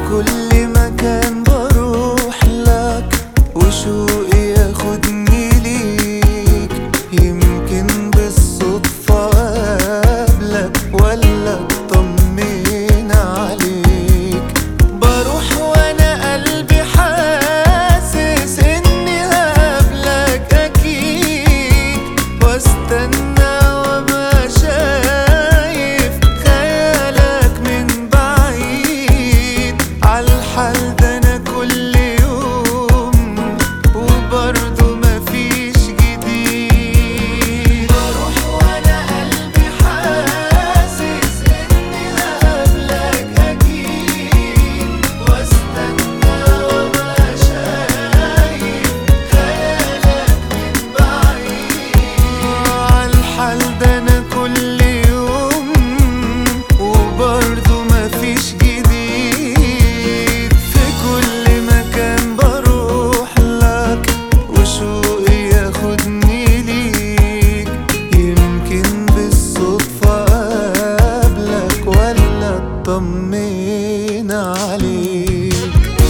كل مكان بروح لك وشوقي ياخدني ليك يمكن بالصدفة أقابلك ولا اطمن عليك بروح وانا قلبي حاسس اني هقابلك اكيد واستنى وابقى شايف خيالك من بعيد عالحال ده انا كل يوم وبرضه مفيش جديد بروح وانا قلبي حاسس اني هقابلك اكيد واستنى وابقى شايف خيالك من بعيد عالحال ده انا كل يوم وبرضه مفيش جديد في كل مكان بروح لك وشوقي ياخدني ليك يمكن بالصدفة أقابلك ولا اطمن عليك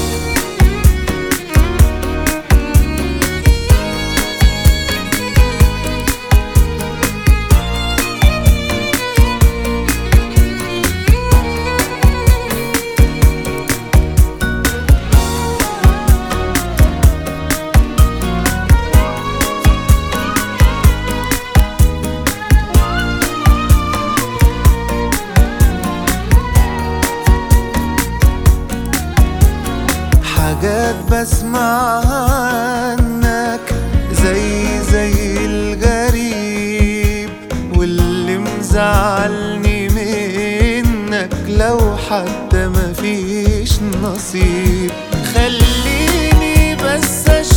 حاجات بسمعها عنك زي زي الغريب واللي مزعلني منك لو حتى مفيش نصيب خليني بس اشوف